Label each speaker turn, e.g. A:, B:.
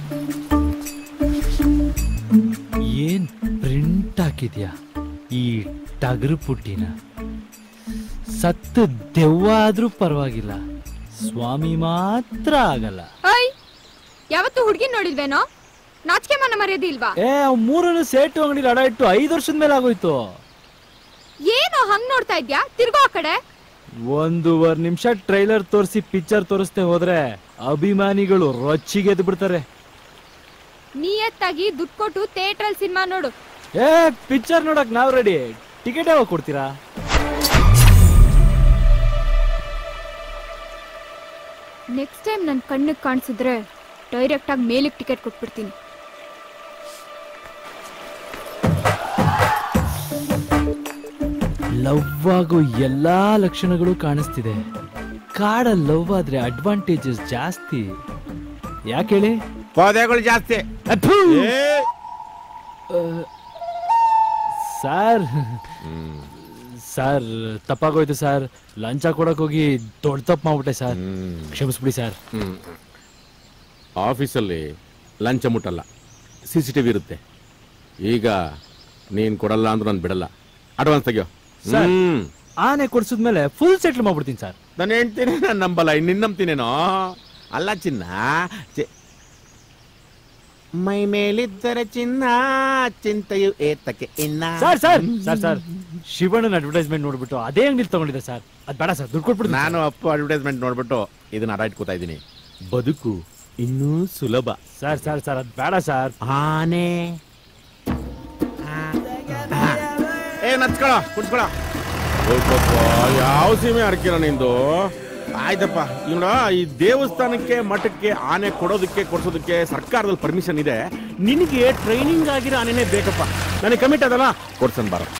A: ಏನ್ ಪ್ರಿಂಟ್ ಹಾಕಿದ್ಯಾ ಈ ಟಗರು ಪುಟ್ಟಿನ ಸತ್ತು ದೆವ್ವ ಆದ್ರೂ ಪರವಾಗಿಲ್ಲ ಸ್ವಾಮಿ ಮಾತ್ರ ಆಗಲ್ಲ
B: ಐ ಯಾವತ್ತು ಹುಡುಗಿ ನೋಡಿಲ್ವೇನೋ ನಾಚಿಕೆ ಮನ ಮರ್ಯಾದೆ ಇಲ್ವಾ
A: ಏ ಅವ್ ಮೂರನ್ನು ಸೇಟು ಅಂಗಡಿ ಅಡ ಇಟ್ಟು ಐದು ವರ್ಷದ ಮೇಲೆ ಆಗೋಯ್ತು
B: ಏನೋ ಹಂಗ್ ನೋಡ್ತಾ ಇದ್ಯಾ ತಿರ್ಗೋ ಆ ಕಡೆ
A: ಒಂದೂವರೆ ನಿಮಿಷ ಟ್ರೈಲರ್ ತೋರಿಸಿ ಪಿಕ್ಚರ್ ತೋರಿಸ್ದೆ ಹೋದ್ರೆ ಅಭಿಮಾನಿಗಳು ರೊಚ್ಚಿಗೆದ್ದು ಬಿಡ್ತಾರೆ
B: ನಿಯತ್ತಾಗಿ ದುಡ್ಡು ಕೊಟ್ಟು ಥಿಯೇಟ್ರಲ್ಲಿ ಸಿನಿಮಾ ನೋಡು
A: ಏ ಪಿಕ್ಚರ್ ನೋಡಕ್ ನಾವ್ ರೆಡಿ ಟಿಕೆಟ್ ಯಾವಾಗ ಕೊಡ್ತೀರಾ
B: ನೆಕ್ಸ್ಟ್ ಟೈಮ್ ನನ್ನ ಕಣ್ಣಿಗೆ ಕಾಣಿಸಿದ್ರೆ ಡೈರೆಕ್ಟ್ ಆಗಿ ಮೇಲಿಗೆ ಟಿಕೆಟ್ ಕೊಟ್ಬಿಡ್ತೀನಿ
A: ಲವ್ ಆಗೋ ಎಲ್ಲಾ ಲಕ್ಷಣಗಳು ಕಾಣಿಸ್ತಿದೆ ಕಾಡಲ್ಲಿ ಲವ್ ಆದ್ರೆ ಅಡ್ವಾಂಟೇಜಸ್ ಜಾಸ್ತಿ ಯಾಕೆ ಹೇಳಿ
C: ಪೊದೆಗಳು ಜಾಸ್ತಿ
A: ಅಥು!
C: ಏ
A: ಸರ್ ಸರ್ ತಪ್ಪಾಗೋಯ್ತು ಸರ್ ಲಂಚ ಕೊಡಕ್ ಹೋಗಿ ದೊಡ್ಡ ತಪ್ಪು ಮಾಡ್ಬಿಟ್ಟೆ ಸರ್ ಕ್ಷಮಿಸ್ಬಿಡಿ ಸರ್
C: ಆಫೀಸಲ್ಲಿ ಲಂಚ ಮುಟ್ಟಲ್ಲ ಸಿ ಸಿ ಟಿ ವಿ ಇರುತ್ತೆ ಈಗ ನೀನ್ ಕೊಡಲ್ಲ ಅಂದ್ರೂ ನಾನು ಬಿಡಲ್ಲ ಅಡ್ವಾನ್ಸ್ ತೆಗಿಯೋ
A: ಸರ್.
C: ಹ್ಮ್
A: ಆನೆ ಕೊಡ್ಸಿದ್ಮೇಲೆ ಫುಲ್ ಸೆಟ್ಲ್ ಮಾಡ್ಬಿಡ್ತೀನಿ ಸರ್
C: ನಾನು ಹೇಳ್ತೀನಿ ನಾನು ನಂಬಲ್ಲ ನಿನ್ನ ನಂಬ್ತೀನೇನೋ ಅಲ್ಲ ಚಿನ್ನ ಚಿ- ಮೈ ಮೇಲಿದ್ದರೆ ಚಿನ್ನ ಚಿಂತೆಯು ಏತಕ್ಕೆ ಇನ್ನ
A: ಸರ್ ಸರ್ ಸರ್ ಸರ್ ಶಿವಣ್ಣನ ಅಡ್ವರ್ಟೈಸ್ಮೆಂಟ್ ನೋಡ್ಬಿಟ್ಟು ಅದೇ ಅಂಗಡಿ ತಗೊಂಡಿದ್ದೆ ಸರ್ ಅದ್ ಬೇಡ ಸರ್ ದುಡ್ಡು ಕೊಟ್ಬಿಡ್ತೀನಿ
C: ನಾನು ಅಪ್ಪು ಅಡ್ವರ್ಟೈಸ್ಮೆಂಟ್ ನೋಡ್ಬಿಟ್ಟು ಇದನ್ನ ಅಡ ಇಟ್ಕೋತಾ ಇದ್ದೀನಿ ಬದುಕು ಇನ್ನೂ ಸುಲಭ
A: ಸರ್ ಸರ್ ಸರ್ ಅದ್ ಬೇಡ ಸರ್
C: ಆನೆ ಏ ನಚ್ಕೊಳ ಕುಡ್ಸ್ಕೊಳ ಯಾವ ಸೀಮೆ ಹರ್ಕಿರ ನಿಂದು ಆಯ್ತಪ್ಪ ಇವನ ಈ ದೇವಸ್ಥಾನಕ್ಕೆ ಮಠಕ್ಕೆ ಆನೆ ಕೊಡೋದಕ್ಕೆ ಕೊಡ್ಸೋದಕ್ಕೆ ಸರ್ಕಾರದಲ್ಲಿ ಪರ್ಮಿಷನ್ ಇದೆ ನಿನಗೆ ಟ್ರೈನಿಂಗ್ ಆಗಿರೋ ಆನೆನೇ ಬೇಕಪ್ಪ ನನಗೆ ಕಮಿಟ್ ಅದಲ್ಲ ಕೊಡ್ಸನ್ ಬಾರ